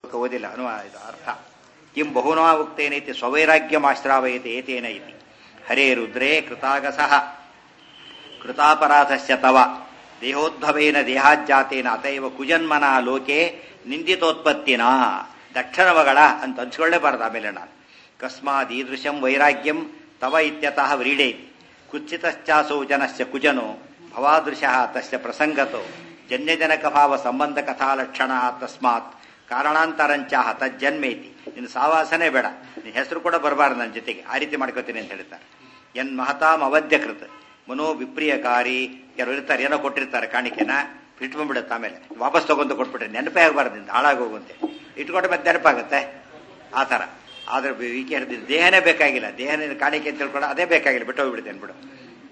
ಓದ್ಕೊ ಓದಿಲ್ಲ ಅನುವಾ ಇದು ಅರ್ಥ ಕಿಂ ಬಹುನಾ ಉಕ್ತೇನೈತಿ ಸ್ವವೈರಾಗ್ಯಮಾಶ್ರಾವಯತೆ ಏತೇನ ಇತಿ ಹರೇ ರುದ್ರೇ ಕೃತಾಗಸಃ ಕೃತಾಪರಾಧಸ್ಯ ತವ ದೇಹೋದ್ಭವೇನ ದೇಹಾಜ್ಜಾತೇನ ಅತೈವ ಕುಜನ್ಮನ ಲೋಕೆ ನಿಂದಿತೋತ್ಪತ್ತಿನ ದಕ್ಷಿಣ ಮಗಳ ಅಂತ ಹಂಚ್ಕೊಳ್ಳೇಬಾರ್ದು ಆಮೇಲೆ ನಾನು ಕಸ್ಮಾತ್ ಈದೃಶಂ ವೈರಾಗ್ಯಂ ತವ ಇತ್ಯತಃ ವ್ರೀಡೆ ಕುತ್ಸಿತಶ್ಚಾಸೌ ಜನಸ್ಯ ಕುಜನೋ ಭವಾದೃಶಃ ತಸ್ಯ ಪ್ರಸಂಗತೋ ಜನ್ಯಜನಕ ಭಾವ ಸಂಬಂಧ ಕಥಾಲಕ್ಷಣ ತಸ್ಮಾತ್ ಕಾರಣಾಂತರಂಚಾಹ ತಜ್ಜನ್ಮೇತಿ ನಿನ್ನ ಸಾವಾಸನೆ ಬೇಡ ನಿನ್ನ ಹೆಸರು ಕೂಡ ಬರಬಾರ್ದು ನನ್ನ ಜೊತೆಗೆ ಆ ರೀತಿ ಮಾಡ್ಕೋತೀನಿ ಅಂತ ಹೇಳ್ತಾರೆ ಎನ್ ಮಹತಾಂ ಅವಧ್ಯಕೃತ ಮನೋ ವಿಪ್ರಿಯಕಾರಿ ಕೆಲವರು ಇರ್ತಾರೆ ಏನೋ ಕೊಟ್ಟಿರ್ತಾರೆ ಕಾಣಿಕೆನ ಇಟ್ಕೊಂಡ್ಬಿಡುತ್ತೆ ಆಮೇಲೆ ವಾಪಸ್ ತಗೊಂಡು ಕೊಟ್ಬಿಟ್ರೆ ನೆನಪೇ ಆಗಬಾರ್ದು ನಿಂದು ಹಾಳಾಗೋಗುವಂತೆ ಇಟ್ಕೊಂಡ್ರೆ ಮತ್ತೆ ನೆನಪಾಗುತ್ತೆ ಆ ಥರ ಆದ್ರೆ ಈಕೆ ಹೇಳಿದ ದೇಹನೇ ಬೇಕಾಗಿಲ್ಲ ದೇಹನೇ ಕಾಣಿಕೆ ಅಂತ ತಿಳ್ಕೊಂಡು ಅದೇ ಬೇಕಾಗಿಲ್ಲ ಬಿಟ್ಟು ಹೋಗ್ಬಿಡ್ತೇನೆ ಬಿಡು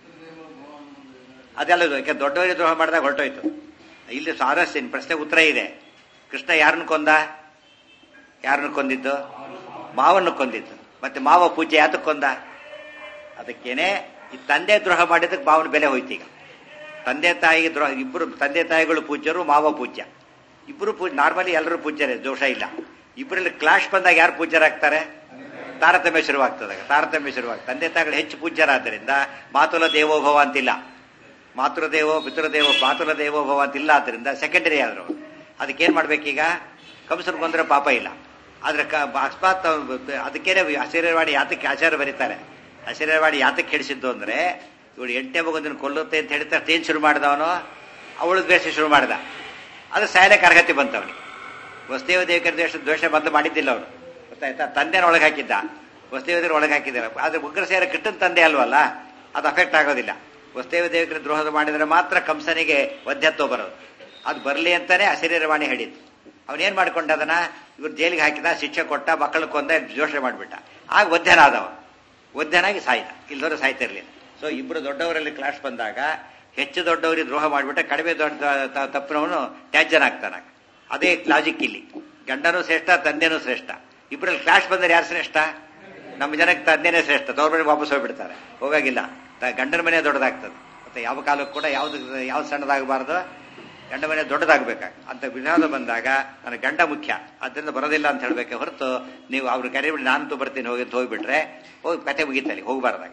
ಅದೆಲ್ಲ ಇದು. ಯಾಕೆ ದೊಡ್ಡವರಿಗೆ ದ್ರೋಹ ಮಾಡಿದಾಗ ಹೊರಟೋಯ್ತು ಇಲ್ಲಿ ಸಾರಸ್ಯ ಪ್ರಶ್ನೆ ಉತ್ತರ ಇದೆ ಕೃಷ್ಣ ಯಾರನ್ನು ಕೊಂದ ಯಾರನ್ನು ಕೊಂದಿದ್ದು ಮಾವನ್ನು ಕೊಂದಿದ್ದು ಮತ್ತೆ ಮಾವ ಪೂಜೆ ಯಾತಕ್ಕೆ ಕೊಂದ ಅದಕ್ಕೇನೆ ಈ ತಂದೆ ದ್ರೋಹ ಮಾಡಿದಕ್ಕೆ ಮಾವನ ಬೆಲೆ ಹೋಯ್ತು ಈಗ ತಂದೆ ತಾಯಿಗೆ ದ್ರೋಹ ಇಬ್ಬರು ತಂದೆ ತಾಯಿಗಳು ಪೂಜ್ಯರು ಮಾವ ಪೂಜ್ಯ ಇಬ್ಬರು ಪೂಜ ನಾರ್ಮಲಿ ಎಲ್ಲರೂ ಪೂಜ್ಯರೇ ದೋಷ ಇಲ್ಲ ಇಬ್ಬರಲ್ಲಿ ಕ್ಲಾಶ್ ಬಂದಾಗ ಯಾರು ಪೂಜ್ಯರಾಗ್ತಾರೆ ತಾರತಮ್ಯ ಶುರುವಾಗ್ತದಾಗ ತಾರತಮ್ಯ ಶುರುವಾಗ ತಂದೆ ತಾಯಿಗಳು ಹೆಚ್ಚು ಪೂಜ್ಯರಾದ್ದರಿಂದ ಮಾತುಲ ದೇವೋಭವ ಅಂತಿಲ್ಲ ಮಾತೃದೇವೋ ಪಿತೃದೇವೋ ಮಾತುಲ ದೇವೋಭವ ಅಂತಿಲ್ಲ ಆದ್ದರಿಂದ ಸೆಕೆಂಡರಿ ಆದ್ರು ಅದಕ್ಕೇನ್ ಮಾಡ್ಬೇಕೀಗ ಕಂಸರು ಕೊಂದ್ರೆ ಪಾಪ ಇಲ್ಲ ಆದ್ರೆ ಕ- ಅಕಸ್ಮಾತ್ ಅದಕ್ಕೇನೆ ಆಶ್ಚರ್ಯವಾಡಿ ಯಾತಕ್ಕೆ ಆಚಾರ್ಯ ಬರೀತಾರೆ ಆಶ್ಚರ್ಯವಾಡಿ ಯಾತಕ್ಕೆ ಹಿಡಿಸಿದ್ದು ಅಂದ್ರೆ ಇವಳು ಎಂಟನೇ ಮಗುದಿನ ಕೊಲ್ಲುತ್ತೆ ಅಂತ ಹೇಳ್ತಾರೆ ತೇನ್ ಶುರು ಮಾಡಿದವನು ಅವಳು ದ್ವೇಷ ಶುರು ಮಾಡಿದ ಅದು ಸಾಯಲಕ್ಕೆ ಅರ್ಹತೆ ಬಂತವನಿಗೆ ವಸುದೇವ ದೇವಕರ ದ್ವೇಷ ದ್ವೇಷ ಬಂದು ಮಾಡಿದ್ದಿಲ್ಲ ಅವನು ಗೊತ್ತಾಯ್ತಾ ತಂದೆನ ಒಳಗೆ ಹಾಕಿದ್ದ ವಸುದೇವ ಒಳಗೆ ಹಾಕಿದ್ದಾರೆ ಆದ್ರೆ ಉಗ್ರ ಸೇರ ಕೃಷ್ಣನ ತಂದೆ ಅಲ್ವಲ್ಲ ಅದು ಅಫೆಕ್ಟ್ ಆಗೋದಿಲ್ಲ ವಸುದೇವ ದೇವಕರ ದ್ರೋಹ ಮಾಡಿದ್ರೆ ಮಾತ್ರ ಕಂಸನಿಗೆ ವಧ್ಯತ್ವ ಬರೋದು ಅದು ಬರಲಿ ಅಂತಾನೆ ಅಶರೀರವಾಣಿ ಹೇಳಿದ್ದು ಅವನೇನ್ ಮಾಡ್ಕೊಂಡ ಅದನ್ನ ಇವ್ರು ಜೈಲಿಗೆ ಹಾಕಿದ ಶಿಕ್ಷೆ ಕೊಟ್ಟ ಮಕ್ಕಳು ಕೊಂದ ಜೋಷಣೆ ಮಾಡಿಬಿಟ್ಟ ಆಗ ವಧ್ಯನಾದವ ವಧ್ಯನಾಗಿ ಸಾಯ್ದ ಇಲ್ದವ್ರು ಸಾಯ್ತಿರ್ಲಿಲ್ಲ ಸೊ ಇಬ್ರು ದೊಡ್ಡವರಲ್ಲಿ ಕ್ಲಾಶ್ ಬಂದಾಗ ಹೆಚ್ಚು ದೊಡ್ಡವರಿಗೆ ದ್ರೋಹ ಮಾಡಿಬಿಟ್ಟ ಕಡಿಮೆ ದೊಡ್ಡ ತ- ತಪ್ಪಿನವನು ತ್ಯಾಜ್ಯನಾಗ್ತಾನ ಅದೇ ಲಾಜಿಕ್ ಇಲ್ಲಿ ಗಂಡನೂ ಶ್ರೇಷ್ಠ ತಂದೆನೂ ಶ್ರೇಷ್ಠ ಇಬ್ಬರಲ್ಲಿ ಕ್ಲಾಶ್ ಬಂದರೆ ಯಾರು ಶ್ರೇಷ್ಠ ನಮ್ಮ ಜನಕ್ಕೆ ತಂದೆನೇ ಶ್ರೇಷ್ಠ ತವ್ರ ಮನೆ ವಾಪಸ್ ಹೋಗ್ಬಿಡ್ತಾರೆ ಹೋಗಾಗಿಲ್ಲ ತ- ಗಂಡನ ಮನೆ ದೊಡ್ಡದಾಗ್ತದೆ ಮತ್ತೆ ಯಾವ ಕಾಲಕ್ಕೂ ಕೂಡ ಯಾವ್ದು ಯಾವ್ದು ಸಣ್ಣದಾಗಬಾರ್ದು ಗಂಡ ಮನೆ ದೊಡ್ಡದಾಗಬೇಕಾಗ ಅಂತ ವಿನಾದ ಬಂದಾಗ ನನ್ನ ಗಂಡ ಮುಖ್ಯ ಅದರಿಂದ ಬರೋದಿಲ್ಲ ಅಂತ ಹೇಳ್ಬೇಕೆ ಹೊರತು ನೀವು ಅವ್ರು ಕರಿಬಿಡಿ ನಾನಂತೂ ಬರ್ತೀನಿ ಹೋಗಿ ಅಂತ ಹೋಗ್ಬಿಟ್ರೆ ಹೋಗಿ ಕತೆ ಮುಗಿತಲ್ಲಿ ಹೋಗಬಾರ್ದಾಗ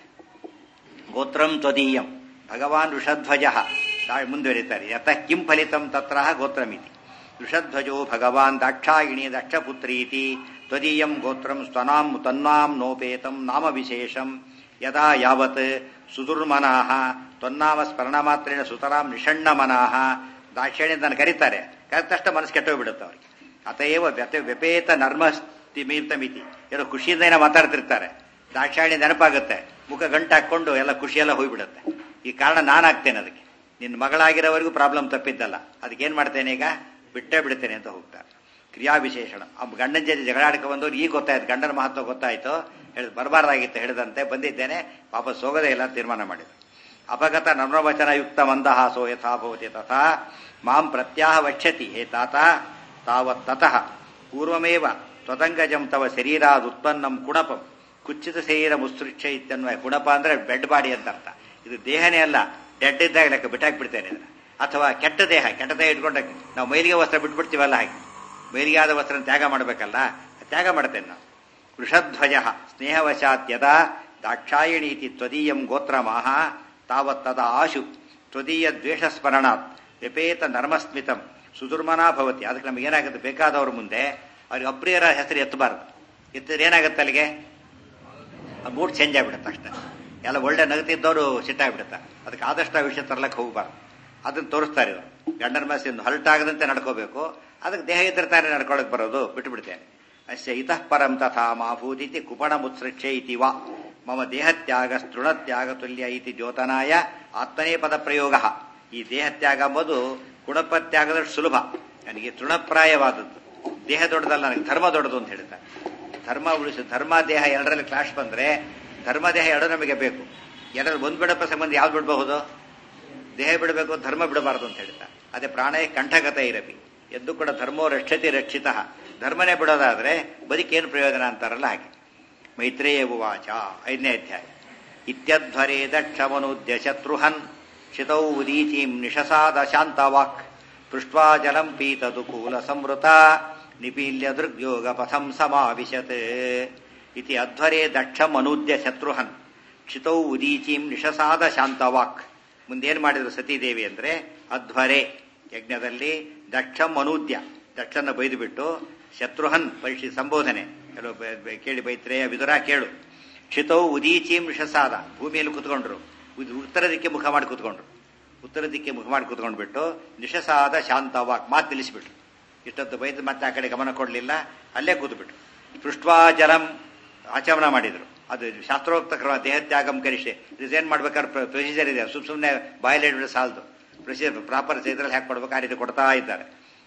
ಗೋತ್ರಂ ತ್ವದೀಯಂ ಭಗವಾನ್ ಋಷಧ್ವಜ ಮುಂದುವರಿತಾರೆ ಯತಃ ಕಿಂ ಫಲಿತಂ ತತ್ರ ಗೋತ್ರಮಿತಿ ಋಷಧ್ವಜೋ ಭಗವಾನ್ ದಾಕ್ಷಾಯಿಣಿ ದಕ್ಷಪುತ್ರೀತಿ ತ್ವದೀಯಂ ಗೋತ್ರಂ ಸ್ವನಾಂ ತನ್ನಾಂ ನೋಪೇತಂ ನಾಮ ವಿಶೇಷಂ ಯದಾ ಯಾವತ್ ಸುದುರ್ಮನಾಹ ತ್ವನ್ನಾಮ ಸ್ಮರಣ ಮಾತ್ರೇಣ ಸುತರಾಂ ನಿಷಣ್ಣಮನಾಹ ದಾಕ್ಷಾಯಣಿ ಅಂತ ಕರೀತಾರೆ ಕರೆದ ತಕ್ಷಣ ಮನಸ್ಸು ಕೆಟ್ಟೋಗ್ಬಿಡುತ್ತೆ ಅವ್ರಿಗೆ ಅತಏವ ವ್ಯತೆ ವ್ಯಪೇತ ನರ್ಮಸ್ತಿಮೀರ್ತಮಿತಿ ಏನೋ ಖುಷಿಯಿಂದ ಏನೋ ಮಾತಾಡ್ತಿರ್ತಾರೆ ದಾಕ್ಷಾಯಣಿ ನೆನಪಾಗುತ್ತೆ ಮುಖ ಗಂಟು ಹಾಕೊಂಡು ಎಲ್ಲ ಖುಷಿಯೆಲ್ಲ ಹೋಗ್ಬಿಡುತ್ತೆ ಈ ಕಾರಣ ನಾನಾಗ್ತೇನೆ ಅದಕ್ಕೆ ನಿನ್ನ ಮಗಳಾಗಿರೋವರೆಗೂ ಪ್ರಾಬ್ಲಮ್ ತಪ್ಪಿದ್ದಲ್ಲ ಅದಕ್ಕೆ ಏನ್ ಮಾಡ್ತೇನೆ ಈಗ ಬಿಟ್ಟೇ ಬಿಡ್ತೇನೆ ಅಂತ ಹೋಗ್ತಾರೆ ಕ್ರಿಯಾ ವಿಶೇಷಣ ಆ ಗಂಡನ ಜೊತೆ ಜಗಳಾಡಕ್ಕೆ ಬಂದವ್ರು ಈಗ ಗೊತ್ತಾಯ್ತು ಗಂಡನ ಮಹತ್ವ ಗೊತ್ತಾಯ್ತು ಹೇಳಿದ್ ಬರಬಾರ್ದಾಗಿತ್ತು ಹೇಳಿದಂತೆ ಬಂದಿದ್ದೇನೆ ವಾಪಸ್ ಹೋಗೋದೇ ಇಲ್ಲ ಅಂತ ತೀರ್ಮಾನ ಮಾಡಿದ್ರು ಅಪಗತ ನಮ್ರವಚನ ಯುಕ್ತ ಮಂದಹಾಸೋ ಯಥಾ ಭವತಿ ತಥಾ ಮಾಂ ಪ್ರತ್ಯಾಹ ವಕ್ಷ್ಯತಿ ಹೇ ತಾತ ತಾವತ್ ತತಃ ಪೂರ್ವಮೇವ ತ್ವದಂಗಜಂ ತವ ಶರೀರಾದ್ ಉತ್ಪನ್ನಂ ಕುಣಪಂ ಕುಚ್ಚಿತ ಶರೀರ ಮುಸ್ತೃಕ್ಷ ಇತ್ಯನ್ವಯ ಕುಣಪ ಅಂದ್ರೆ ಬೆಡ್ ಬಾಡಿ ಅಂತ ಅರ್ಥ ಇದು ದೇಹನೇ ಅಲ್ಲ ಡೆಡ್ ಇದ್ದಾಗ ಲೆಕ್ಕ ಬಿಟ್ಟಾಕ್ಬಿಡ್ತೇನೆ ಇದನ್ನ ಅಥವಾ ಕೆಟ್ಟ ದೇಹ ಕೆಟ್ಟ ದೇಹ ಇಟ್ಕೊಂಡ ನಾವು ಮೈಲಿಗೆ ವಸ್ತ್ರ ಬಿಟ್ಬಿಡ್ತೀವಲ್ಲ ಹಾಗೆ ಮೈಲಿಗೆ ಆದ ವಸ್ತ್ರ ತ್ಯಾಗ ಮಾಡಬೇಕಲ್ಲ ತ್ಯಾಗ ಮಾಡ್ತೇನೆ ನಾವು ವೃಷಧ್ವಜ ಸ್ನೇಹವಶಾತ್ ಯದಾ ದಾಕ್ಷಾಯಣೀತಿ ತ್ವದೀಯಂ ಗೋತ್ರಮಾಹ ತಾವತ್ ತದ ಆಶು ತ್ವದೀಯ ದ್ವೇಷ ಸ್ಮರಣಾತ್ ವ್ಯಪೇತ ನರ್ಮಸ್ಮಿತಂ ಸುದುರ್ಮನಾ ಭವತಿ ಅದಕ್ಕೆ ನಮ್ಗೆ ಏನಾಗುತ್ತೆ ಬೇಕಾದವ್ರ ಮುಂದೆ ಅವ್ರಿಗೆ ಅಪ್ರಿಯರ ಹೆಸರು ಎತ್ತಬಾರ್ದು ಎತ್ತಿದ್ರೆ ಏನಾಗುತ್ತೆ ಅಲ್ಲಿಗೆ ಆ ಮೂಡ್ ಚೇಂಜ್ ಆಗ್ಬಿಡುತ್ತೆ ಅಷ್ಟೇ ಎಲ್ಲ ಒಳ್ಳೆ ನಗತಿದ್ದವರು ಸಿಟ್ಟಾಗ್ಬಿಡುತ್ತೆ ಅದಕ್ಕೆ ಆದಷ್ಟು ಆ ವಿಷಯ ತರ್ಲಕ್ಕೆ ಹೋಗ್ಬಾರ್ದು ಅದನ್ನ ತೋರಿಸ್ತಾರೆ ಇವರು ಗಂಡನ ಮನಸ್ಸಿಂದ ಹಲ್ಟಾಗದಂತೆ ನಡ್ಕೋಬೇಕು ಅದಕ್ಕೆ ದೇಹ ಇದ್ರೆ ತಾನೇ ನಡ್ಕೊಳಕ್ ಬರೋದು ಬಿಟ್ಟು ಬಿಡ್ತೇನೆ ಅಸ್ಯ ಇತಃ ಪರಂ ತಥಾ ಮಾಭೂದಿತಿ ಕುಪಣ ಮುತ್ಸೃಕ್ಷೆ ಇತಿ ವಾ ಮಮ ದೇಹತ್ಯಾಗ ತೃಣತ್ಯಾಗ ತುಲ್ಯ ಇತಿ ದ್ಯೋತನಾಯ ಆತ್ಮನೇ ಪದ ಪ್ರಯೋಗ ಈ ದೇಹತ್ಯಾಗ ಎಂಬುದು ಗುಣಪತ್ಯಾಗದಷ್ಟು ಸುಲಭ ನನಗೆ ತೃಣಪ್ರಾಯವಾದದ್ದು ದೇಹ ದೊಡ್ಡದಲ್ಲ ನನಗೆ ಧರ್ಮ ದೊಡ್ಡದು ಅಂತ ಹೇಳ್ತಾರೆ ಧರ್ಮ ಉಳಿಸಿ ಧರ್ಮ ದೇಹ ಎರಡರಲ್ಲಿ ಕ್ಲಾಶ್ ಬಂದ್ರೆ ಧರ್ಮ ದೇಹ ಎರಡು ನಮಗೆ ಬೇಕು ಎರಡರಲ್ಲಿ ಒಂದು ಬಿಡಪ್ಪ ಸಂಬಂಧ ಯಾವ್ದು ಬಿಡಬಹುದು ದೇಹ ಬಿಡಬೇಕು ಧರ್ಮ ಬಿಡಬಾರದು ಅಂತ ಹೇಳ್ತಾರೆ ಅದೇ ಪ್ರಾಣೇ ಕಂಠಗತ ಇರಬಿ ಎಂದು ಕೂಡ ಧರ್ಮೋ ರಕ್ಷತಿ ರಕ್ಷಿತ ಧರ್ಮನೇ ಬಿಡೋದಾದ್ರೆ ಬದುಕೇನು ಪ್ರಯೋಜನ ಅಂತಾರಲ್ಲ ಹಾಗೆ ಮೈತ್ರೇಯ ಉವಾಚ ಐದನೇ ಅಧ್ಯಾಯ ಇತ್ಯಧ್ವರೇ ದಕ್ಷಮನುದ್ಯ ಶತ್ರುಹನ್ ಶಿತೌ ಉದೀಚೀಂ ನಿಶಸಾದ ಶಾಂತವಾಕ್ ಪೃಷ್ಟ್ವಾ ಜಲಂ ಪೀತದು ಕೂಲ ಸಂವೃತ ನಿಪೀಲ್ಯ ದೃಗ್ಯೋಗ ಪಥಂ ಸಮಾವಿಶತ್ ಇತಿ ಅಧ್ವರೇ ದಕ್ಷಂ ಅನೂದ್ಯ ಶತ್ರುಹನ್ ಕ್ಷಿತೌ ಉದೀಚೀಂ ನಿಶಸಾದ ಶಾಂತವಾಕ್ ಮುಂದೇನು ಮಾಡಿದ್ರು ಸತೀದೇವಿ ಅಂದ್ರೆ ಅಧ್ವರೆ ಯಜ್ಞದಲ್ಲಿ ದಕ್ಷಂ ಅನೂದ್ಯ ದಕ್ಷನ ಬೈದು ಬಿಟ್ಟು ಶತ್ರುಹನ್ ಪರಿಶಿ ಸಂಬೋಧನೆ ಕೆಲವು ಬ- ಬ- ಕೇಳಿ ಬೈತ್ರೇಯ ವಿದುರ ಕೇಳು ಕ್ಷಿತೌ ಉದೀಚೀಂ ನಿಶಸಾದ ಭೂಮಿಯಲ್ಲಿ ಕುತ್ಕೊಂಡ್ರು ಉದ್- ಉತ್ತರ ದಿಕ್ಕೆ ಮುಖ ಮಾಡಿ ಕುತ್ಕೊಂಡ್ರು ಉತ್ತರ ದಿಕ್ಕೆ ಮುಖ ಮಾಡಿ ಕುತ್ಕೊಂಡ್ಬಿಟ್ಟು ನಿಶಸಾದ ಶಾಂತವಾಕ್ ಮಾತು ನಿಲ್ಲಿಸ್ಬಿಟ್ರು ಇಷ್ಟೊತ್ತು ಬೈದು ಮತ್ತೆ ಆ ಕಡೆ ಗಮನ ಕೊಡಲಿಲ್ಲ ಅಲ್ಲೇ ಕೂತ್ಬಿಟ್ರು ಪೃಷ್ಟ್ವಾ ಜಲಂ ಆಚಮನ ಮಾಡಿದ್ರು ಅದು ಶಾಸ್ತ್ರೋಕ್ತ ಕ್ರಮ ದೇಹತ್ಯಾಗಂ ಕರಿಷೆ ರಿಸೈನ್ ಮಾಡ್ಬೇಕಾದ್ರೆ ಪ್ರೊಸೀಜರ್ ಇದೆ ಸುಮ್ ಸುಮ್ಮನೆ ಬಾಯಲ್ಲಿ ಹಿಡಿದ್ರೆ ಸಾಲದು ಪ್ರೊಸೀಜರ್ ಪ್ರಾಪರ್ ಇದ್ರಲ್ಲಿ ಹಾಕಿ ಕೊಡ್ಬೇಕು ಆ ರೀತಿ ಕೊಡ್ತಾ ಇದ್ದಾರೆ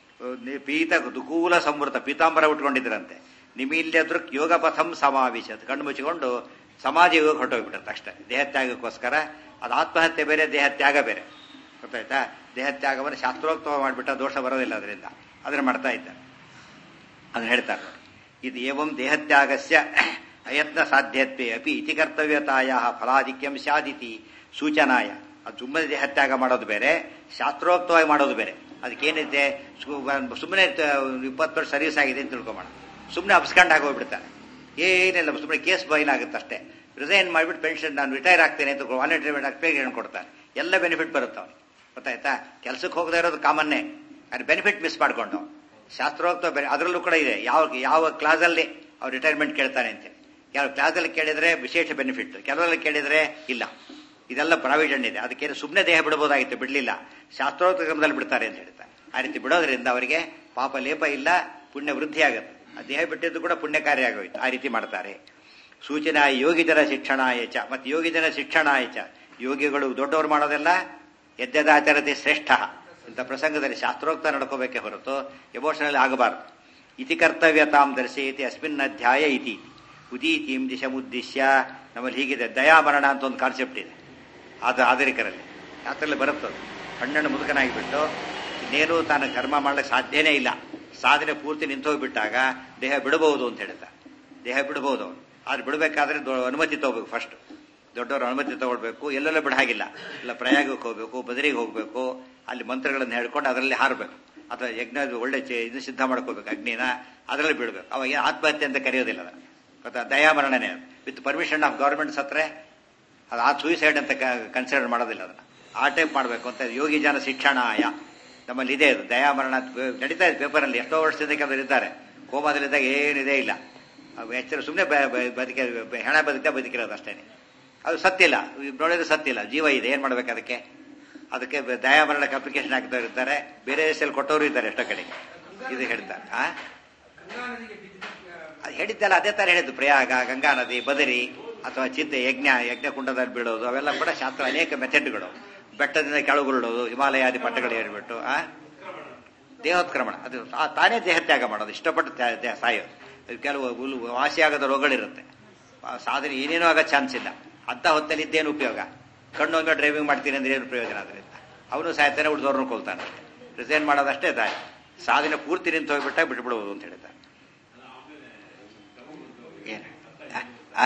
ನಿ- ಪೀತ ದುಕೂಲ ಸಂವೃತ ಪೀತಾಂಬರ ಉಟ್ಕೊಂಡಿದ್ರಂತೆ ನಿಮಿಲ್ಯ ದೃಕ್ ಯೋಗ ಪಥಂ ಸಮಾವೇಶ ಕಣ್ಣು ಮುಚ್ಚಿಕೊಂಡು ಸಮಾಜ ಯೋಗ ಹೊರಟೋಗ್ಬಿಡುತ್ತೆ ಅಷ್ಟೇ ದೇಹತ್ಯಾಗಕ್ಕೋಸ್ಕರ ಅದು ಆತ್ಮಹತ್ಯೆ ಬೇರೆ ದೇಹತ್ಯಾಗ ಬೇರೆ ಗೊತ್ತಾಯ್ತಾ ದೇಹತ್ಯಾಗವನ್ನು ಶಾಸ್ತ್ರೋಕ್ತವಾಗಿ ಮಾಡಿಬಿಟ್ಟ ದೋಷ ಬರೋದಿಲ್ಲ ಅದರಿಂದ ಅದನ್ನ ಮಾಡ್ತಾ ಇದ್ದಾರೆ ಅದನ್ನ ಹೇಳ್ತಾರೆ ನೋಡಿ. ಇದು ಏವಂ ದೇಹತ್ಯಾಗಸ್ಯ ಅಯತ್ನ ಸಾಧ್ಯತ್ವೇ ಅಪಿ ಇತಿ ಕರ್ತವ್ಯತಾಯ ಫಲಾಧಿಕ್ಯಂ ಸ್ಯಾದಿತಿ ಸೂಚನಾಯ ಅದು ಸುಮ್ಮನೆ ದೇಹತ್ಯಾಗ ಮಾಡೋದು ಬೇರೆ ಶಾಸ್ತ್ರೋಕ್ತವಾಗಿ ಮಾಡೋದು ಬೇರೆ ಅದಕ್ಕೇನಿದೆ ಸುಮ್ಮನೆ ಇಪ್ಪತ್ತು ವರ್ಷ ಸರ್ವಿಸ್ ಆಗಿದೆ ಅಂತ ತಿಳ್ಕೊಂಬೋಣ ಸುಮ್ಮನೆ ಅಪ್ಸ್ಕೊಂಡು ಆಗೋಗ್ಬಿಡ್ತಾರೆ ಏನಿಲ್ಲ ಸುಮ್ಮನೆ ಕೇಸ್ ಬೈನ್ ಆಗುತ್ತೆ ಅಷ್ಟೇ ರಿಸೈನ್ ಮಾಡಿಬಿಟ್ಟು ಪೆನ್ಷನ್ ನಾನು ರಿಟೈರ್ ಆಗ್ತೇನೆ ಅಂತ ವಾಲಂಟಿಯರ್ ಅಪ್ಲಿಕೇಶನ್ ಕೊಡ್ತಾರೆ ಎಲ್ಲ ಬೆನಿಫಿಟ್ ಬರುತ್ತೆ ಅವ್ನಿಗೆ ಗೊತ್ತಾಯ್ತಾ ಕೆಲಸಕ್ಕೆ ಹೋಗದೆ ಇರೋದು ಕಾಮನ್ನೇ ಅದು ಬೆನಿಫಿಟ್ ಮಿಸ್ ಮಾಡ್ಕೊಂಡು ಶಾಸ್ತ್ರೋಕ್ತ ಬೇರೆ ಅದರಲ್ಲೂ ಕೂಡ ಇದೆ ಯಾವ ಯಾವ ಕ್ಲಾಸಲ್ಲಿ ಅವ್ರು ರಿಟೈರ್ಮೆಂಟ್ ಕೇಳ್ತಾನೆ ಅಂತೇಳಿ ಕೆಲವು ಕ್ಲಾಸಲ್ಲಿ ಕೇಳಿದ್ರೆ ವಿಶೇಷ ಬೆನಿಫಿಟ್ ಕೆಲವರಲ್ಲಿ ಕೇಳಿದ್ರೆ ಇಲ್ಲ ಇದೆಲ್ಲ ಪ್ರಾವಿಷನ್ ಇದೆ ಅದಕ್ಕೆ ಸುಮ್ಮನೆ ದೇಹ ಬಿಡಬಹುದಾಗಿತ್ತು ಬಿಡಲಿಲ್ಲ ಶಾಸ್ತ್ರೋಕ್ತ ಕ್ರಮದಲ್ಲಿ ಬಿಡ್ತಾರೆ ಅಂತ ಹೇಳ್ತಾರೆ ಆ ರೀತಿ ಬಿಡೋದ್ರಿಂದ ಅವರಿಗೆ ಪಾಪ ಲೇಪ ಇಲ್ಲ ಪುಣ್ಯ ವೃದ್ಧಿ ಆಗುತ್ತೆ ಆ ದೇಹ ಬಿಟ್ಟಿದ್ದು ಕೂಡ ಪುಣ್ಯ ಕಾರ್ಯ ಆಗೋಯ್ತು ಆ ರೀತಿ ಮಾಡ್ತಾರೆ ಸೂಚನಾ ಯೋಗಿಜನ ಶಿಕ್ಷಣಾಯ ಚ ಮತ್ತು ಯೋಗಿಜನ ಶಿಕ್ಷಣಾಯ ಚ ಯೋಗಿಗಳು ದೊಡ್ಡವರು ಮಾಡೋದೆಲ್ಲ ಯದ್ಯದಾಚರತೆ ಶ್ರೇಷ್ಠ ಇಂಥ ಪ್ರಸಂಗದಲ್ಲಿ ಶಾಸ್ತ್ರೋಕ್ತ ನಡ್ಕೋಬೇಕೇ ಹೊರತು ಎಮೋಷನಲ್ ಆಗಬಾರದು ಇತಿ ಕರ್ತವ್ಯತಾಂ ದರ್ಶಯತಿ ಅಸ್ಮಿನ್ ಅಧ್ಯಾಯ ಇತಿ ಉದೀತಿಂ ದಿಶಮುದ್ದೇಶ್ಯ ನಮ್ಮಲ್ಲಿ ಹೀಗಿದೆ ದಯಾಮರಣ ಅಂತ ಒಂದು ಕಾನ್ಸೆಪ್ಟ್ ಇದೆ ಅದು ಆಧುನಿಕರಲ್ಲಿ ಶಾಸ್ತ್ರದಲ್ಲಿ ಬರುತ್ತದೆ ಹಣ್ಣನ್ನು ಮುದುಕನಾಗಿಬಿಟ್ಟು ಇನ್ನೇನು ತಾನು ಕರ್ಮ ಮಾಡ್ಲಿಕ್ಕೆ ಸಾಧ್ಯನೇ ಇಲ್ಲ ಸಾಧನೆ ಪೂರ್ತಿ ನಿಂತೋಗ್ಬಿಟ್ಟಾಗ ದೇಹ ಬಿಡಬಹುದು ಅಂತ ಹೇಳ್ತಾರೆ ದೇಹ ಬಿಡಬಹುದು ಅವನು ಆದ್ರೆ ಬಿಡಬೇಕಾದ್ರೆ ದೊ- ಅನುಮತಿ ತಗೋಬೇಕು ಫಸ್ಟ್ ದೊಡ್ಡವರು ಅನುಮತಿ ತಗೊಳ್ಬೇಕು ಎಲ್ಲೆಲ್ಲ ಬಿಡ ಹಾಗಿಲ್ಲ ಇಲ್ಲ ಪ್ರಯಾಗಕ್ಕೆ ಹೋಗ್ಬೇಕು ಬದರಿಗೆ ಹೋಗ್ಬೇಕು ಅಲ್ಲಿ ಮಂತ್ರಗಳನ್ನು ಹೇಳ್ಕೊಂಡು ಅದರಲ್ಲಿ ಹಾರಬೇಕು ಅಥವಾ ಯಜ್ಞ ಒಳ್ಳೆ ಚೆ- ಇದು ಸಿದ್ಧ ಮಾಡ್ಕೋಬೇಕು ಅಗ್ನಿನ ಅದರಲ್ಲಿ ಬಿಡಬೇಕು ಅವಾಗ ಏನು ಆತ್ಮಹತ್ಯೆ ಅಂತ ಕರೆಯೋದಿಲ್ಲ ಅದನ್ನ ಗೊತ್ತಾ ದಯಾಮರಣನೆ ವಿತ್ ಪರ್ಮಿಷನ್ ಆಫ್ ಗೌರ್ಮೆಂಟ್ ಸತ್ರೆ ಅದು ಆ ಸೂಯಿಸೈಡ್ ಅಂತ ಕನ್ಸಿಡರ್ ಮಾಡೋದಿಲ್ಲ ಅದನ್ನ ಆ ಟೈಪ್ ಮಾಡಬೇಕು ಅಂತ ಯೋಗಿ ಜನ ಶಿಕ್ಷಣಾಯ ನಮ್ಮಲ್ಲಿ ಇದೆ ಅದು ದಯಾಮರಣ ಅಂತ ಪೇ- ನಡೀತಾ ಇದೆ ಪೇಪರಲ್ಲಿ ಎಷ್ಟೋ ವರ್ಷದಿಂದ ಕೆಲವರು ಇದ್ದಾರೆ ಕೋಮಾದಲ್ಲಿದ್ದಾಗ ಏನಿದೆ ಇಲ್ಲ ಅವು ಎಚ್ಚರ ಸುಮ್ಮನೆ ಬದುಕೆ ಹೆಣ ಬದುಕ್ತಾ ಬದುಕಿರೋದು ಅಷ್ಟೇನೆ ಅದು ಸತ್ತಿಲ್ಲ ಈಗ ನೋಡಿದ್ರೆ ಸತ್ತಿಲ್ಲ ಜೀವ ಇದೆ ಏನ್ ಮಾಡ್ಬೇಕು ಅದಕ್ಕೆ ಅದಕ್ಕೆ ಬ- ದಯಾಮರಣಕ್ಕೆ ಅಪ್ಲಿಕೇಶನ್ ಹಾಕಿದವರು ಇದ್ದಾರೆ ಬೇರೆ ದೇಶದಲ್ಲಿ ಕೊಟ್ಟವರು ಇದ್ದಾರೆ ಎಷ್ಟೋ ಕಡೆಗೆ ಇದು ಹೇಳ್ತಾರೆ ಆ ಅದು ಹೇಳಿದ್ದಲ್ಲ ಅದೇ ತರ ಹೇಳಿದ್ದು ಪ್ರಯಾಗ ಗಂಗಾ ನದಿ ಬದರಿ ಅಥವಾ ಚಿಂತೆ ಯಜ್ಞ ಯಜ್ಞ ಕುಂಡದಲ್ಲಿ ಬೀಳೋದು ಅವೆಲ್ಲ ಕೂಡ ಶಾಸ್ತ್ರ ಅನೇಕ ಮೆಥಡ್ಗಳು ಬೆಟ್ಟದಿಂದ ಕೆಳಗುರುಳೋದು ಹಿಮಾಲಯಾದಿ ಪಟ್ಟಗಳು ಏರ್ಬಿಟ್ಟು ಆ ದೇಹೋತ್ಕ್ರಮಣ ಅದು ಆ ತಾನೇ ದೇಹತ್ಯಾಗ ಮಾಡೋದು ಇಷ್ಟಪಟ್ಟು ತ್ಯಾ- ದೇಹ ಸಾಯೋದು ಅದು ಕೆಲವು ಹುಲ್ಲು ವಾಸಿಯಾಗದ ರೋಗಗಳಿರುತ್ತೆ ಆ ಸಾಧನೆ ಏನೇನೂ ಆಗೋ ಚಾನ್ಸ್ ಇಲ್ಲ ಅಂತ ಹೊತ್ತಲ್ಲಿ ಇದ್ದೇನು ಉಪಯೋಗ ಕಣ್ಣೊಮ್ಮೆ ಡ್ರೈವಿಂಗ್ ಮಾಡ್ತೀನಿ ಅಂದ್ರೆ ಏನು ಪ್ರಯೋಜನ ಅದರಿಂದ ಅವನು ಸಾಯ್ತಾನೆ ಉಳಿದವ್ರನ್ನ ಕೊಲ್ತಾನೆ ಅಷ್ಟೇ ರಿಸೈನ್ ಮಾಡೋದಷ್ಟೇ ದಾರಿ ಸಾಧನೆ ಪೂರ್ತಿ ನಿಂತು ಹೋಗ್ಬಿಟ್ಟಾಗ ಬಿಟ್ಬಿಡ್ಬೋದು ಅಂತ ಹೇಳ್ತಾರೆ ಏನು ಆ? ಆ?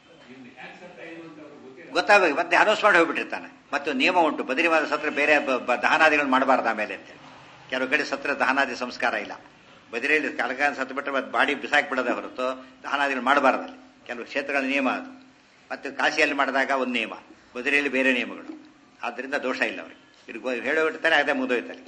ಗೊತ್ತಾಗಬೇಕು ಮತ್ತೆ ಅನೌನ್ಸ್ ಮಾಡಿ ಹೋಗ್ಬಿಟ್ಟಿರ್ತಾನೆ ಮತ್ತೆ ಒಂದು ನಿಯಮ ಉಂಟು ಬದರಿವಾದ ಸತ್ರ ಬೇರೆ ಬ- ಬ- ದಹನಾದಿಗಳು ಮಾಡಬಾರ್ದು ಆಮೇಲೆ ಅಂತ ಕೆಲವು ಕಡೆ ಸತ್ರ ದಹನಾದಿ ಸಂಸ್ಕಾರ ಇಲ್ಲ ಬದಿರಿಯಲ್ಲಿ ಕಲಗಾನ ಸತ್ತು ಬಿಟ್ಟರೆ ಮತ್ತೆ ಬಾಡಿ ಬಿಸಾಕಿ ಬಿಡೋದೇ ಹೊರತು ದಹನಾದಿಗಳು ಮಾಡಬಾರ್ದು ಅಲ್ಲಿ ಕೆಲವು ಕ್ಷೇತ್ರಗಳ ನಿಯಮ ಅದು ಮತ್ತು ಕಾಶಿಯಲ್ಲಿ ಮಾಡಿದಾಗ ಒಂದು ನಿಯಮ ಬದಿರಿಯಲ್ಲಿ ಬೇರೆ ನಿಯಮಗಳು ಆದ್ದರಿಂದ ದೋಷ ಇಲ್ಲ ಅವ್ರಿಗೆ ಇದು ಹೇಳೋಬಿಡ್ತಾರೆ ಅದೇ ಮುಗಿದೋಯ್ತಾರೆ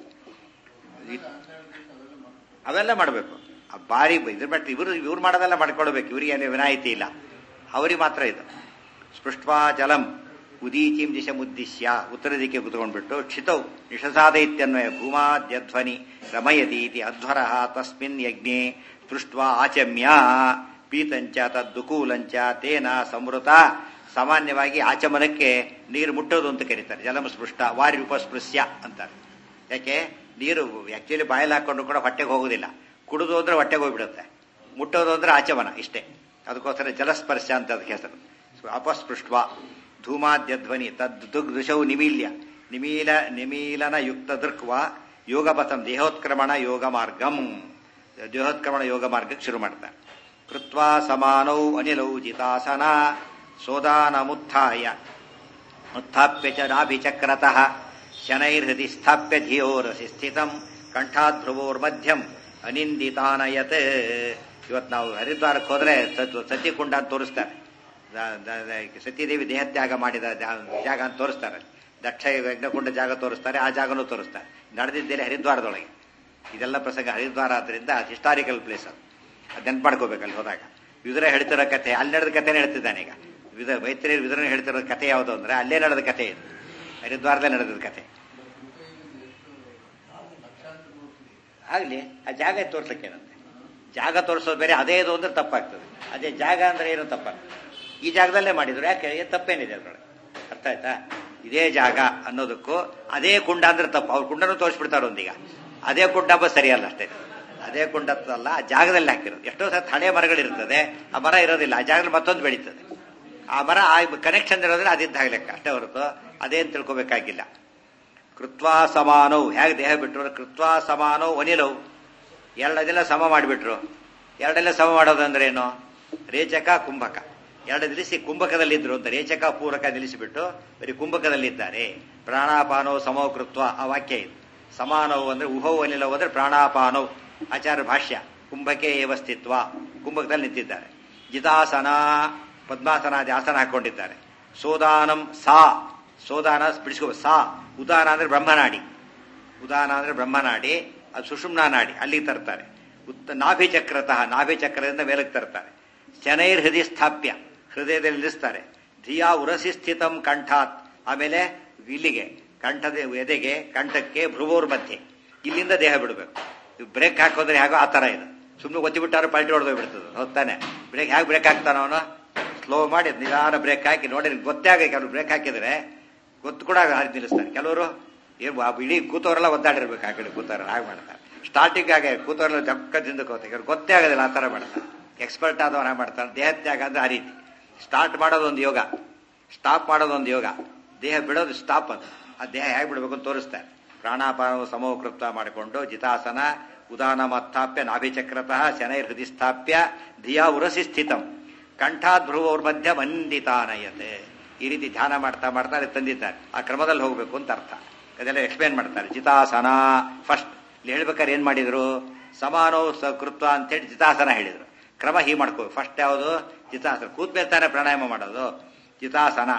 ಅವೆಲ್ಲ ಮಾಡಬೇಕು ಆ ಬಾರಿ ಇದ್ರ ಬಟ್ ಇವರು ಇವ್ರು ಮಾಡೋದೆಲ್ಲ ಮಾಡ್ಕೊಳ್ಬೇಕು ಇವರಿಗೆ ಅಲ್ಲಿ ವಿನಾಯಿತಿ ಇಲ್ಲ ಅವರಿಗೆ ಮಾತ್ರ ಇದು ಸ್ಪೃಷ್ಟ್ವಾ ಜಲಂ ಉದೀಚಿಂ ದಿಶಮುದ್ದಿಶ್ಯ ಉತ್ತರ ದಿಕ್ಕೆ ಕುತ್ಕೊಂಡ್ಬಿಟ್ಟು ಕ್ಷಿತೌ ನಿಷಸಾದ ಇತ್ಯನ್ವಯ ಭೂಮಾದ್ಯಧ್ವನಿ ರಮಯತೀತಿ ಅಧ್ವರ ತಸ್ಮಿನ್ ಯಜ್ಞೆ ಸ್ಪೃಷ್ಟ್ವಾ ಆಚಮ್ಯ ಪೀತಂಚ ತದ್ದುಕೂಲಂಚ ತೇನ ಸಂವೃತ ಸಾಮಾನ್ಯವಾಗಿ ಆಚಮನಕ್ಕೆ ನೀರು ಮುಟ್ಟೋದು ಅಂತ ಕರೀತಾರೆ ಜಲಂ ಸ್ಪೃಷ್ಟ ವಾರಿ ಉಪಸ್ಪೃಶ್ಯ ಅಂತಾರೆ ಯಾಕೆ ನೀರು ಆಕ್ಚುಲಿ ಬಾಯಲ್ಲಿ ಹಾಕೊಂಡು ಕೂಡ ಹೊಟ್ಟೆಗೆ ಹೋಗೋದಿಲ್ಲ ಕುಡಿದು ಅಂದ್ರೆ ಹೊಟ್ಟೆಗೆ ಹೋಗ್ಬಿಡುತ್ತೆ ಮುಟ್ಟೋದು ಅಂದ್ರೆ ಆಚಮನ ಇಷ್ಟೇ ಅದಕ್ಕೋಸ್ಕರ ಜಲಸ್ಪರ್ಶ ಅಂತ ಅದಕ್ಕೆ ಹೆಸರು ಅಪಸ್ಪೃಷ್ಟ ಧೂಮಾದ್ಯಧ್ವನಿ ತದ್ ದುಗ್ ದುಷೌ ನಿಮೀಲ್ಯ ನಿಮೀಲ ನಿಮೀಲನ ಯುಕ್ತ ದೃಕ್ವ ಯೋಗಪಥಂ ದೇಹೋತ್ಕ್ರಮಣ ಯೋಗ ಮಾರ್ಗಂ ದೇಹೋತ್ಕ್ರಮಣ ಯೋಗ ಮಾರ್ಗಕ್ಕೆ ಶುರು ಮಾಡ್ತಾರೆ ಕೃತ್ವಾ ಸಮಾನೌ ಅನಿಲೌ ಜಿತಾಸನ ಸೋದಾನಮುತ್ಥಾಯ उत्थाप्य च नाभिचक्रतः शनैर्हृदि स्थाप्य धियोरसि स्थितम् कण्ठाद्भ्रुवोर्मध्यम् ಅನಿಂದಿತಾನಯತ್ ಇವತ್ತು ನಾವು ಹರಿದ್ವಾರಕ್ಕೆ ಹೋದ್ರೆ ಸತ್- ಸತಿಕುಂಡ ಅಂತ ತೋರಿಸ್ತಾರೆ ದ- ದ- ದ- ಸತೀದೇವಿ ದೇಹತ್ಯಾಗ ಮಾಡಿದ ಜಾ- ಜಾಗ ಅಂತ ತೋರಿಸ್ತಾರೆ ದಕ್ಷ ಯಜ್ಞಕುಂಡ ಜಾಗ ತೋರಿಸ್ತಾರೆ ಆ ಜಾಗನೂ ತೋರಿಸ್ತಾರೆ ನಡೆದಿದ್ದೇನೆ ಹರಿದ್ವಾರದೊಳಗೆ ಇದೆಲ್ಲ ಪ್ರಸಂಗ ಹರಿದ್ವಾರ ಆದ್ರಿಂದ ಹಿಸ್ಟಾರಿಕಲ್ ಪ್ಲೇಸ್ ಅದು ಅದು ನೆನ್ಪು ಮಾಡ್ಕೋಬೇಕು ಅಲ್ಲಿ ಹೋದಾಗ ವಿದುರ ಹೇಳ್ತಿರೋ ಕಥೆ ಅಲ್ಲಿ ನಡೆದ ಕಥೆನೇ ಹೇಳ್ತಿದ್ದಾನೆ ಈಗ ವಿದ ಮೈತ್ರಿ ವಿದುರನ ಹೇಳ್ತಿರೋ ಕಥೆ ಯಾವುದು ಅಂದ್ರೆ ಅಲ್ಲೇ ನಡೆದ ಕಥೆ ಇದು ಹರಿದ್ವಾರದಲ್ಲೇ ನಡೆದ ಕಥೆ ಆಗ್ಲಿ ಆ ಜಾಗ ತೋರ್ಸಕ್ಕೆ ಏನಂತೆ ಜಾಗ ತೋರಿಸೋದು ಬೇರೆ ಅದೇ ಇದು ಅಂದ್ರೆ ತಪ್ಪಾಗ್ತದೆ ಅದೇ ಜಾಗ ಅಂದ್ರೆ ಏನು ತಪ್ಪಾಗ್ತದೆ ಈ ಜಾಗದಲ್ಲೇ ಮಾಡಿದ್ರು ಯಾಕೆ ಏನ್ ತಪ್ಪೇನಿದೆ ಅದ್ರೊಳಗೆ ಅರ್ಥ ಆಯ್ತಾ ಇದೇ ಜಾಗ ಅನ್ನೋದಕ್ಕೂ ಅದೇ ಕುಂಡ ಅಂದ್ರೆ ತಪ್ಪು ಅವ್ರ ಕುಂಡನೂ ತೋರಿಸ್ಬಿಡ್ತಾರ ಒಂದೀಗ ಅದೇ ಕುಂಡ ಹಬ್ಬ ಸರಿಯಲ್ಲ ಅಷ್ಟೇ ಅದೇ ಕುಂಡ ಅಲ್ಲ ಆ ಜಾಗದಲ್ಲಿ ಹಾಕಿರೋದು ಎಷ್ಟೋ ಸತ್ ಹಳೆ ಮರಗಳಿರ್ತದೆ ಆ ಮರ ಇರೋದಿಲ್ಲ ಆ ಜಾಗದಲ್ಲಿ ಮತ್ತೊಂದು ಬೆಳೀತದೆ ಆ ಮರ ಆ ಕನೆಕ್ಷನ್ ಇರೋದ್ರೆ ಅದಿದ್ದಾಗ ಲೆಕ್ಕ ಅಷ್ಟೇ ಹೊರತು ಅದೇನು ತಿಳ್ಕೊಬೇಕಾಗಿಲ್ಲ ಕೃತ್ವಾ ಸಮಾನವು ಹೇಗೆ ದೇಹ ಬಿಟ್ಟರು ಕೃತ್ವಾ ಸಮಾನವು ಒನಿಲವು ಎರಡದೆಲ್ಲ ಸಮ ಮಾಡಿಬಿಟ್ರು ಎರಡೆಲ್ಲ ಸಮ ಮಾಡೋದು ಅಂದ್ರೆ ಏನು ರೇಚಕ ಕುಂಭಕ ಎರಡು ನಿಲ್ಲಿಸಿ ಕುಂಭಕದಲ್ಲಿದ್ರು ಅಂತ ರೇಚಕ ಪೂರಕ ನಿಲ್ಲಿಸಿಬಿಟ್ಟು ಬರೀ ಕುಂಭಕದಲ್ಲಿದ್ದಾರೆ ಪ್ರಾಣಾಪಾನವು ಸಮೋ ಕೃತ್ವ ಆ ವಾಕ್ಯ ಇದು ಸಮಾನವು ಅಂದ್ರೆ ಉಹವು ಅನಿಲವು ಅಂದ್ರೆ ಪ್ರಾಣಾಪಾನವು ಆಚಾರ್ಯ ಭಾಷ್ಯ ಕುಂಭಕೆ ಏವ ಸ್ಥಿತ್ವ ಕುಂಭಕದಲ್ಲಿ ನಿಂತಿದ್ದಾರೆ ಜಿತಾಸನ ಪದ್ಮಾಸನಾದಿ ಆಸನ ಹಾಕೊಂಡಿದ್ದಾರೆ ಸೋದಾನಂ ಸಾ ಸೋದಾನ ಬಿಡಿಸ್ಕೋ ಸಾ ಉದಾನ ಅಂದ್ರೆ ಬ್ರಹ್ಮನಾಡಿ ಉದಾನ ಅಂದ್ರೆ ಬ್ರಹ್ಮನಾಡಿ ಅದು ಸುಷುಮ್ನಾ ನಾಡಿ ಅಲ್ಲಿಗೆ ತರ್ತಾರೆ ಉತ್ತ ನಾಭಿಚಕ್ರತಃ ನಾಭಿಚಕ್ರದಿಂದ ಮೇಲಕ್ಕೆ ತರ್ತಾರೆ ಶನೈರ್ ಹೃದಯ ಸ್ಥಾಪ್ಯ ಹೃದಯದಲ್ಲಿ ನಿಲ್ಲಿಸ್ತಾರೆ ಧಿಯಾ ಉರಸಿ ಸ್ಥಿತಂ ಕಂಠಾತ್ ಆಮೇಲೆ ಇಲ್ಲಿಗೆ ಕಂಠದ ಎದೆಗೆ ಕಂಠಕ್ಕೆ ಭ್ರುವೋರ್ ಮಧ್ಯೆ ಇಲ್ಲಿಂದ ದೇಹ ಬಿಡಬೇಕು ಬ್ರೇಕ್ ಹಾಕೋದ್ರೆ ಹೇಗೋ ಆ ತರ ಇದೆ ಸುಮ್ಮನೆ ಒತ್ತಿ ಬಿಟ್ಟಾರು ಪಲ್ಟಿ ಹೊಡೆದು ಬಿಡ್ತದೆ ಹೊತ್ತಾನೆ ಬ್ರೇಕ್ ಹೇಗೆ ಬ್ರೇಕ್ ಹಾಕ್ತಾನ ಅವನು ಸ್ಲೋ ಮಾಡಿ ನಿಧಾನ ಬ್ರೇಕ್ ಹಾಕಿ ನೋಡಿ ಗೊತ್ತೇ ಆಗ ಕೆಲವು ಬ್ರೇಕ್ ಹಾಕಿದ್ರೆ ಗೊತ್ತು ಕೂಡ ಹಾಗೆ ನಿಲ್ಲಿಸ್ತಾರೆ ಕೆಲವರು ಏನು ಇಡೀ ಕೂತವರೆಲ್ಲ ಒದ್ದಾಡಿರ್ಬೇಕು ಆ ಕಡೆ ಕೂತವ್ರು ಹಾಗೆ ಮಾಡ್ತಾರೆ ಸ್ಟಾರ್ಟಿಂಗ್ ಹಾಗೆ ಕೂತವರೆಲ್ಲ ಜಕ್ಕದಿಂದ ಕೂತಾರೆ ಗೊತ್ತೇ ಆಗೋದಿಲ್ಲ ಆ ಥರ ಮಾಡ್ತಾರೆ ಎಕ್ಸ್ಪರ್ಟ್ ಆದವ್ರು ಹಾಗೆ ಮಾಡ್ತಾರೆ ದೇಹತ್ಯಾಗ ಅಂದ್ರೆ ಆ ರೀತಿ ಸ್ಟಾರ್ಟ್ ಮಾಡೋದೊಂದು ಯೋಗ ಸ್ಟಾಪ್ ಮಾಡೋದೊಂದು ಯೋಗ ದೇಹ ಬಿಡೋದು ಸ್ಟಾಪ್ ಅದು ಆ ದೇಹ ಹೇಗೆ ಬಿಡಬೇಕು ಅಂತ ತೋರಿಸ್ತಾರೆ ಪ್ರಾಣಾಪಾನವು ಸಮೋಕೃತ್ವ ಮಾಡಿಕೊಂಡು ಜಿತಾಸನ ಉದಾನ ಮತ್ತಾಪ್ಯ ನಾಭಿಚಕ್ರತಃ ಶನೈರ್ ಹೃದಯ ಸ್ಥಾಪ್ಯ ಧಿಯಾ ಉರಸಿ ಸ್ಥಿತಂ ಕಂಠಾತ್ ಭ್ರುವೋರ್ ಮಧ್ಯ ಮಂದಿತಾನಯತೆ ಈ ರೀತಿ ಧ್ಯಾನ ಮಾಡ್ತಾ ಮಾಡ್ತಾ ಅಲ್ಲಿ ತಂದಿದ್ದಾರೆ ಆ ಕ್ರಮದಲ್ಲಿ ಹೋಗ್ಬೇಕು ಅಂತ ಅರ್ಥ ಅದೆಲ್ಲ ಎಕ್ಸ್ಪ್ಲೇನ್ ಮಾಡ್ತಾರೆ ಜಿತಾಸನ ಫಸ್ಟ್ ಇಲ್ಲಿ ಹೇಳ್ಬೇಕಾದ್ರೆ ಏನ್ ಮಾಡಿದ್ರು ಸಮಾನೋ ಸಕೃತ್ವ ಅಂತೇಳಿ ಜಿತಾಸನ ಹೇಳಿದ್ರು ಕ್ರಮ ಹೀಗೆ ಮಾಡ್ಕೋ ಫಸ್ಟ್ ಯಾವುದು ಜಿತಾಸನ ಕೂತ್ಮೇಲೆ ತಾನೇ ಪ್ರಾಣಾಯಾಮ ಮಾಡೋದು ಜಿತಾಸನ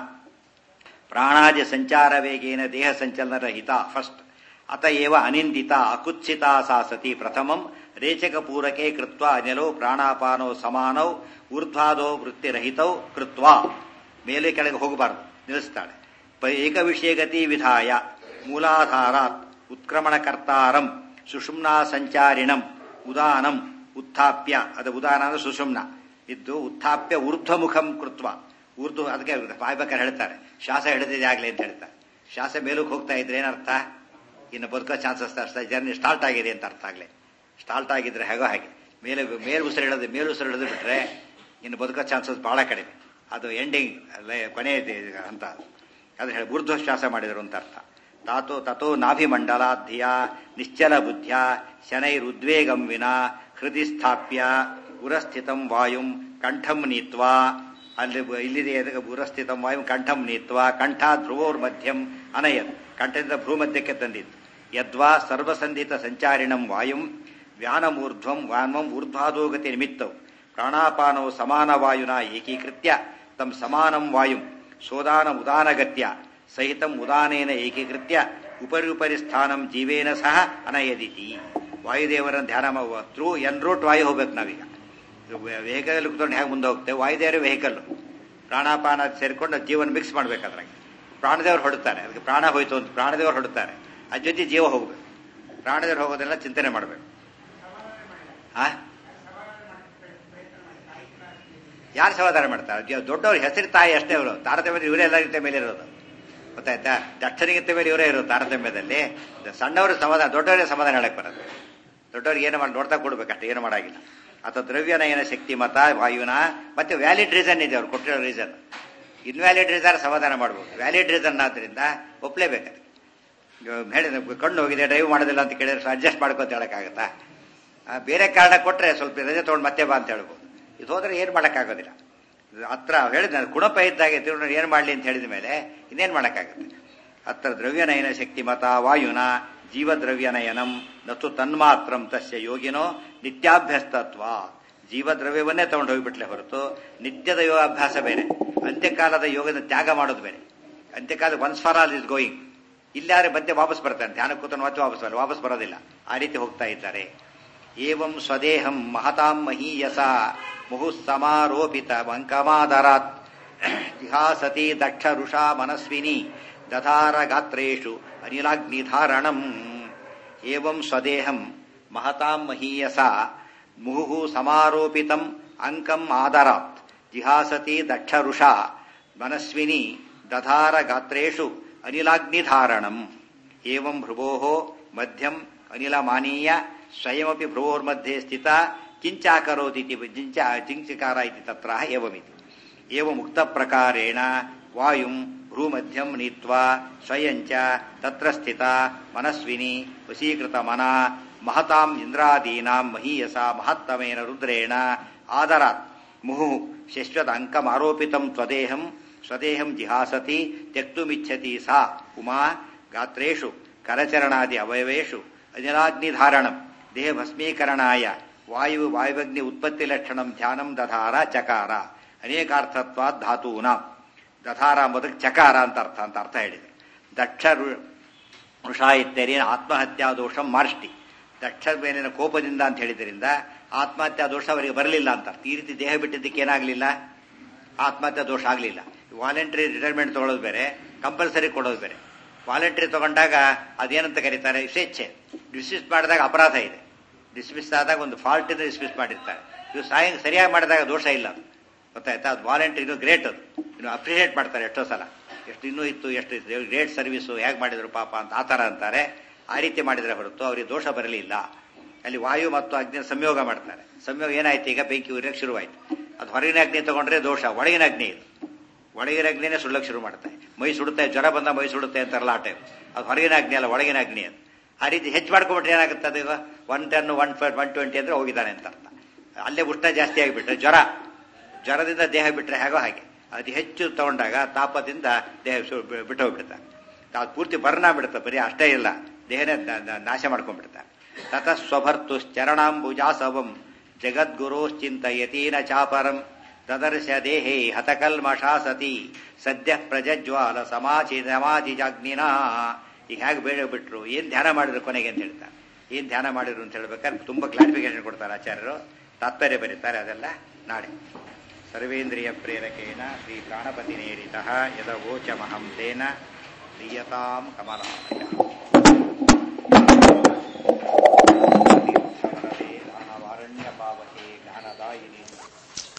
ಪ್ರಾಣಾದಿ ಸಂಚಾರ ವೇಗೇನ ದೇಹ ಸಂಚಲನ ರಹಿತ ಫಸ್ಟ್ ಅತ ಏವ ಅನಿಂದಿತ ಅಕುತ್ಸಿತ ಸಾ ಸತಿ ಪ್ರಥಮಂ ರೇಚಕ ಪೂರಕೆ ಕೃತ್ವ ಅನಿಲೋ ಪ್ರಾಣಾಪಾನೋ ಸಮಾನೌ ಊರ್ಧ್ವಾದೋ ವೃತ್ತಿರಹಿತೌ ಕೃತ್ವ ಮೇಲೆ ಕೆಳಗೆ ಹೋಗಬಾರದು ನಿಲ್ಲಿಸ್ತಾಳೆ ಪ- ಏಕ ವಿಷಯ ಗತಿ ವಿಧಾಯ ಮೂಲಾಧಾರಾತ್ ಉತ್ಕ್ರಮಣಕರ್ತಾರಂ ಸುಷುಮ್ನಾ ಸಂಚಾರಿಣಂ ಉದಾನಂ ಉತ್ಥಾಪ್ಯ ಅದು ಉದಾನ ಅಂದ್ರೆ ಸುಷುಮ್ನ ಇದ್ದು ಉತ್ಥಾಪ್ಯ ಊರ್ಧ್ವಮುಖಂ ಕೃತ್ವ ಊರ್ಧ್ವ ಅದಕ್ಕೆ ಬಾಯ್ಬೇಕಾರೆ ಹೇಳ್ತಾರೆ ಶ್ವಾಸ ಹಿಡಿದಿದೆ ಆಗ್ಲಿ ಅಂತ ಹೇಳ್ತಾರೆ ಶ್ವಾಸ ಮೇಲಕ್ಕೆ ಹೋಗ್ತಾ ಇದ್ರೆ ಏನರ್ಥ ಇನ್ನು ಬದುಕೋ ಚಾನ್ಸಸ್ ಅಷ್ಟೇ ಜರ್ನಿ ಸ್ಟಾರ್ಟ್ ಆಗಿದೆ ಅಂತ ಅರ್ಥ ಆಗ್ಲಿ ಸ್ಟಾರ್ಟ್ ಆಗಿದ್ರೆ ಹೇಗೋ ಹಾಗೆ ಮೇಲೆ ಮೇಲೆ ಉಸಿರು ಹಿಡಿದು ಮೇಲೆ ಉಸಿರು ಹಿಡಿದು ಬಿಟ್ರೆ ಇನ್ನು ಬದುಕೋ ಚಾನ್ಸಸ್ ಬಹಳ ಕಡಿಮೆ ಅದು ಎಂಡಿಂಗ್ ಕೊನೆ ಅಂತ ಅದು ಹೇಳಿ ಊರ್ಧ್ವ ಶ್ವಾಸ ಮಾಡಿದರು ಅಂತ ಅರ್ಥ ತಾತು ತಥೋ ನಾಭಿಮಂಡಲಾಧ್ಯ ನಿಶ್ಚಲ ಬುದ್ಧ್ಯ ಶನೈರುದ್ವೇಗಂ ವಿನಾ ಹೃದಯ ಸ್ಥಾಪ್ಯ ಉರಸ್ಥಿತಂ ವಾಯುಂ ಕಂಠಂ ನೀತ್ವಾ ಅಲ್ಲಿ ಬ- ಇಲ್ಲಿದೆ ಎದಕ್ಕೆ ಉರಸ್ಥಿತಂ ವಾಯುಂ ಕಂಠಂ ನೀತ್ವಾ ಕಂಠ ಧ್ರುವೋರ್ ಮಧ್ಯಂ ಅನಯತ್ ಕಂಠದಿಂದ ಭ್ರೂ ಮಧ್ಯಕ್ಕೆ ತಂದಿತ್ತು ಯದ್ವಾ ಸರ್ವಸಂಧಿತ ಸಂಚಾರಿಣಂ ವಾಯುಂ ವ್ಯಾನಮೂರ್ಧ್ವಂ ವಾನ್ವಂ ಊರ್ಧ್ವಾದೋಗತಿ ನಿಮಿತ್ತವು ಪ್ರಾಣಾಪಾನವು ಸಮಾನ ವಾಯುನ ಏಕೀಕೃತ್ಯ ತಂ ಸಮಾನಂ ವಾಯುಂ ಸೋದಾನ ಉದಾನಗತ್ಯ ಸಹಿತಂ ಉದಾನೇನ ಏಕೀಕೃತ್ಯ ಉಪರಿ ಉಪರಿ ಸ್ಥಾನಂ ಜೀವೇನ ಸಹ ಅನಯದಿತಿ ವಾಯುದೇವರನ್ನು ಧ್ಯಾನ ಮಾಡುವ ಥ್ರೂ ಎನ್ ರೂಟ್ ವಾಯು ಹೋಗ್ಬೇಕು ನಾವೀಗ ವೆಹಿಕಲ್ ಕುತ್ಕೊಂಡು ಹೇಗೆ ಮುಂದೆ ಹೋಗ್ತೇವೆ ವಾಯುದೇವರು ವೆಹಿಕಲ್ ಪ್ರಾಣಾಪಾನ ಸೇರಿಕೊಂಡು ಜೀವನ ಮಿಕ್ಸ್ ಮಾಡ್ಬೇಕಾದ್ರಾಗ ಪ್ರಾಣದೇವರು ಹೊಡುತ್ತಾರೆ ಅದಕ್ಕೆ ಪ್ರಾಣ ಹೋಯ್ತು ಅಂತ ಪ್ರಾಣದೇವರು ಹೊಡುತ್ತಾರೆ ಅದ್ ಜೊತೆ ಜೀವ ಹೋಗ್ಬೇಕು ಪ್ರಾಣದೇವರು ಹೋಗೋದೆಲ್ಲ ಚಿಂತನೆ ಮಾಡಬೇಕು ಆ ಯಾರು ಸಮಾಧಾನ ಮಾಡ್ತಾರೆ ಜ- ದೊಡ್ಡವ್ರ ಹೆಸರು ತಾಯಿ ಅಷ್ಟೇ ಅವರು ತಾರತಮ್ಯದ ಇವರೇ ಎಲ್ಲರಿಗಿಂತ ಮೇಲೆ ಇರೋದು ಗೊತ್ತಾಯ್ತಾ ದಕ್ಷನಿಗಿಂತ ಮೇಲೆ ಇವರೇ ಇರೋದು ತಾರತಮ್ಯದಲ್ಲಿ ದ- ಸಣ್ಣವರು ಸಮಾಧಾನ ದೊಡ್ಡವರೇ ಸಮಾಧಾನ ಹೇಳಕ್ ಬರೋದು ದೊಡ್ಡವ್ರಿಗೆ ಏನು ಮಾಡಿ ನೋಡ್ತಾ ಕೊಡ್ಬೇಕಷ್ಟೇ ಏನು ಮಾಡಾಗಿಲ್ಲ ಅಥವಾ ದ್ರವ್ಯನಯನ ಶಕ್ತಿ ಮತ ವಾಯುನ ಮತ್ತೆ ವ್ಯಾಲಿಡ್ ರೀಸನ್ ಇದೆ ಅವ್ರು ಕೊಟ್ಟಿರೋ ರೀಸನ್ ಇನ್ವ್ಯಾಲಿಡ್ ರೀಸನ್ ಸಮಾಧಾನ ಮಾಡ್ಬೋದು ವ್ಯಾಲಿಡ್ ರೀಸನ್ ಆದ್ರಿಂದ ಒಪ್ಲೇಬೇಕು ಹೇಳಿದ ಕಣ್ಣು ಹೋಗಿದೆ ಡ್ರೈವ್ ಮಾಡೋದಿಲ್ಲ ಅಂತ ಕೇಳಿದ್ರೆ ಅಡ್ಜಸ್ಟ್ ಮಾಡ್ಕೊಂತ ಹೇಳಕ್ಕಾಗತ್ತಾ ಆ, ಬೇರೆ ಕಾರಣ ಕೊಟ್ರೆ ಸ್ವಲ್ಪ ರಜೆ ತಗೊಂಡು ಮತ್ತೆ ಬಾ ಅಂತ ಹೇಳ್ಬೋದು ಇದು ಹೋದ್ರೆ ಏನು ಮಾಡೋಕ್ಕಾಗೋದಿಲ್ಲ ಇದು ಹತ್ರ ಹೇಳಿದ ಗುಣಪ ಇದ್ದಾಗೆ ತಿರುಗಿ ಏನು ಮಾಡಲಿ ಅಂತ ಹೇಳಿದ ಮೇಲೆ ಇನ್ನೇನು ಮಾಡೋಕ್ಕಾಗುತ್ತೆ ಹತ್ರ ದ್ರವ್ಯನಯನ ಶಕ್ತಿ ಮತ ವಾಯುನ ಜೀವದ್ರವ್ಯನಯನಂ ನತು ತನ್ಮಾತ್ರಂ ತಸ್ಯ ಯೋಗಿನೋ ನಿತ್ಯಾಭ್ಯಸ್ತತ್ವ ಜೀವದ್ರವ್ಯವನ್ನೇ ತಗೊಂಡು ಹೋಗ್ಬಿಟ್ಲೆ ಹೊರತು ನಿತ್ಯದ ಯೋಗಾಭ್ಯಾಸ ಬೇರೆ ಅಂತ್ಯಕಾಲದ ಯೋಗದ ತ್ಯಾಗ ಮಾಡೋದು ಬೇರೆ ಅಂತ್ಯಕಾಲ once for all is going ಇಲ್ಲಾರೆ ಮತ್ತೆ ವಾಪಸ್ ಬರ್ತಾನೆ ಧ್ಯಾನ ಕೂತನು ಮತ್ತೆ ವಾಪಸ್ ಬರಲ್ಲ ವಾಪಸ್ ಬರೋದಿಲ್ಲ ಆ ರೀತಿ ಹೋಗ್ತಾ ಇದ್ದಾರೆ ಏವಂ ಸ್ವದೇಹಂ ಮಹತಾಂ ಮಹೀಯಸ ಮುಹುಸ್ಸಮಾರೋಪಿತ ಮಂಕಮಾದರಾತ್ ಇಹಾಸತಿ ದಕ್ಷ ಋಷಾ ಮನಸ್ವಿನಿ ದಧಾರ ಗಾತ್ರೇಷು ಅನಿಲಾಗ್ನಿಧಾರಣಂ ಏವಂ ಸ್ವದೇಹಂ ಮಹತಾಂ ಮಹೀಯಸ ಮುಹುಃ ಸಮಾರೋಪಿತಂ ಅಂಕಂ ಆದರಾತ್ ಜಿಹಾಸತಿ ದಕ್ಷ ಋಷಾ ಮನಸ್ವಿನಿ ದಧಾರ ಗಾತ್ರೇಷು ಅನಿಲಾಗ್ನಿಧಾರಣಂ ಏವಂ ಭ್ರುವೋಃ ಮಧ್ಯಂ ಅನಿಲಮಾನೀಯ ಸ್ವಯಮಪಿ ಭ್ರುವೋರ್मध्ये ಸ್ಥಿತ ಕಿಂಚಾಕರೋದಿತಿ ಜಿಂಚ ಜಿಂಚಕಾರ ಇತಿ ತತ್ರ ಏವಮಿತಿ ಏವ ಮುಕ್ತ ಪ್ರಕಾರೇಣ ವಾಯುಂ ಭ್ರೂಮಧ್ಯಂ ನೀತ್ವಾ ಸ್ವಯಂಚ ತತ್ರ ಸ್ಥಿತ ಮನಸ್ವಿನಿ ವಶೀಕೃತ ಮನ ಮಹತಾಂ ಇಂದ್ರಾದೀನಾಂ ಮಹೀಯಸ ಮಹತ್ತಮೇನ ರುದ್ರೇಣ ಆದರಾತ್ ಮುಹು ಶಶ್ವತ ಅಂಕಮಾರೋಪಿತಂ ಸ್ವದೇಹಂ ಸ್ವದೇಹಂ ಜಿಹಾಸತಿ ತ್ಯಕ್ತುಮಿಚ್ಛತಿ ಸಾ ಉಮಾ ಗಾತ್ರೇಷು ಕರಚರಣಾದಿ ಅವಯವೇಷು ಅನಿಲಾಗ್ನಿಧಾರಣಂ ದೇಹ ಭಸ್ಮೀಕರಣಾಯ ವಾಯು ವಾಯುವಗ್ನಿ ಉತ್ಪತ್ತಿ ಲಕ್ಷಣಂ ಧ್ಯಾನಂ ದಧಾರ ಚಕಾರ ಅನೇಕಾರ್ಥತ್ವಾದ್ ಧಾತೂನ ದಧಾರ ಎಂಬುದಕ್ಕೆ ಚಕಾರ ಅಂತ ಅರ್ಥ ಅಂತ ಅರ್ಥ ಹೇಳಿದರು ದಕ್ಷ ಋಷ ಇತ್ಯರೇನ ಆತ್ಮಹತ್ಯಾ ದೋಷಂ ಮಾರ್ಷ್ಟಿ ದಕ್ಷ ಮೇಲಿನ ಕೋಪದಿಂದ ಅಂತ ಹೇಳಿದ್ರಿಂದ ಆತ್ಮಹತ್ಯಾ ದೋಷ ಅವರಿಗೆ ಬರಲಿಲ್ಲ ಅಂತ ಅರ್ಥ ಈ ರೀತಿ ದೇಹ ಬಿಟ್ಟಿದ್ದಕ್ಕೆ ಏನಾಗಲಿಲ್ಲ ಆತ್ಮಹತ್ಯಾ ದೋಷ ಆಗಲಿಲ್ಲ ವಾಲಂಟರಿ ರಿಟೈರ್ಮೆಂಟ್ ತಗೊಳ್ಳೋದು ಬೇರೆ ಕಂಪಲ್ಸರಿ ಕೊಡೋದು ಬೇರೆ ವಾಲಂಟರಿ ತಗೊಂಡಾಗ ಅದೇನಂತ ಕರೀತಾರೆ ಸ್ವೇಚ್ಛೆ ಡಿಸ್ಮಿಸ್ ಮಾಡಿದಾಗ ಅಪರಾಧ ಇದೆ ಡಿಸ್ಮಿಸ್ ಆದಾಗ ಒಂದು ಫಾಲ್ಟ್ ಇಂದ ಡಿಸ್ಮಿಸ್ ಮಾಡಿರ್ತಾರೆ ಇದು ಸಾಯ ಸರಿಯಾಗಿ ಮಾಡಿದಾಗ ದೋಷ ಇಲ್ಲ ಅದು ಗೊತ್ತಾಯ್ತಾ ಅದು ವಾಲಂಟ್ರಿ ಇನ್ನೂ ಗ್ರೇಟ್ ಅದು ಇನ್ನು ಅಪ್ರಿಷಿಯೇಟ್ ಮಾಡ್ತಾರೆ ಎಷ್ಟೋ ಸಲ ಎಷ್ಟು ಇನ್ನೂ ಇತ್ತು ಎಷ್ಟು ಇತ್ತು ಗ್ರೇಟ್ ಸರ್ವಿಸು ಹೇಗೆ ಮಾಡಿದ್ರು ಪಾಪ ಅಂತ ಆ ಥರ ಅಂತಾರೆ ಆ ರೀತಿ ಮಾಡಿದರೆ ಹೊರತು ಅವರಿಗೆ ದೋಷ ಬರಲಿಲ್ಲ ಅಲ್ಲಿ ವಾಯು ಮತ್ತು ಅಗ್ನಿ ಸಂಯೋಗ ಮಾಡ್ತಾರೆ ಸಂಯೋಗ ಏನಾಯ್ತು ಈಗ ಬೆಂಕಿ ಉರಿಯಕ್ಕೆ ಶುರುವಾಯ್ತು ಅದು ಹೊರಗಿನ ಅಗ್ನಿ ತಗೊಂಡ್ರೆ ದೋಷ ಒಳಗಿನ ಅಗ್ನಿ ಇದು ಒಳಗಿನ ಅಗ್ನಿನೇ ಸುಳ್ಳಕ್ಕೆ ಶುರು ಮಾಡುತ್ತೆ ಮೈ ಸುಡುತ್ತೆ ಜ್ವರ ಬಂದ ಮೈ ಸುಡುತ್ತೆ ಅಂತಾರಲ್ಲ ಆ ಟೈಮ್ ಅದು ಹೊರಗಿನ ಅಗ್ನಿ ಅಲ್ಲ ಒಳಗಿನ ಅಗ್ನಿ ಅದು ಆ ರೀತಿ ಹೆಚ್ಚು ಮಾಡ್ಕೊಂಡ್ಬಿಟ್ರೆ ಏನಾಗುತ್ತೆ ಅದು ಈಗ one ten one five one twenty ಅಂದ್ರೆ ಹೋಗಿದ್ದಾನೆ ಅಂತ ಅರ್ಥ ಅಲ್ಲೇ ಉಷ್ಣ ಜಾಸ್ತಿ ಆಗಿಬಿಟ್ರೆ ಜ್ವರ ಜ್ವರದಿಂದ ದೇಹ ಬಿಟ್ಟರೆ ಹೇಗೋ ಹಾಗೆ ಅದು ಹೆಚ್ಚು ತಗೊಂಡಾಗ ತಾಪದಿಂದ ದೇಹ ಬಿಟ್ಟು ಹೋಗ್ಬಿಡ್ತಾರೆ ಅದು ಪೂರ್ತಿ ಬರ್ನ ಬಿಡುತ್ತೆ ಬರೀ ಅಷ್ಟೇ ಇಲ್ಲ ದೇಹನೇ ನಾಶ ಮಾಡ್ಕೊಂಡ್ಬಿಡ್ತಾರೆ ತತ ಸ್ವಭರ್ತು ಚರಣಾಂಬುಜಾಸವಂ ಜಗದ್ಗುರೋಶ್ಚಿಂತಯತೀನ ಚಾಪರಂ ತದರ್ಶ ದೇಹೇ ಹತಕಲ್ಮಷಾ ಸತಿ ಸದ್ಯ ಪ್ರಜ್ವಾಲ ಸಮಾಚಿ ಸಮಾಧಿಜಾಗ್ನಿನ ಈಗ ಹೇಗೆ ಬೇಡ ಬಿಟ್ರು ಏನ್ ಧ್ಯಾನ ಮಾಡಿದ್ರು ಕೊನೆಗೆ ಅಂತ ಹೇಳ್ತಾರೆ ಏನ್ ಧ್ಯಾನ ಮಾಡಿದ್ರು ಅಂತ ಹೇಳ್ಬೇಕಾದ್ರೆ ತುಂಬಾ ಕ್ಲಾರಿಫಿಕೇಶನ್ ಕೊಡ್ತಾರೆ ಆಚಾರ್ಯರು ತಾತ್ಪರ್ಯ ಬರೀತಾರೆ ಅದೆಲ್ಲ ನಾಳೆ ಸರ್ವೇಂದ್ರಿಯ ಪ್ರೇರಕೇನ ಶ್ರೀ ಪ್ರಾಣಪತಿ ನೇರಿತ ಯದವೋಚಮಹಂ ತೇನ ಪ್ರಿಯತಾಂ ಕಮಲಾಲಯ ದಾನವಾರಣ್ಯ ಪಾವಕೆ ಜ್ಞಾನದಾಯಿನಿ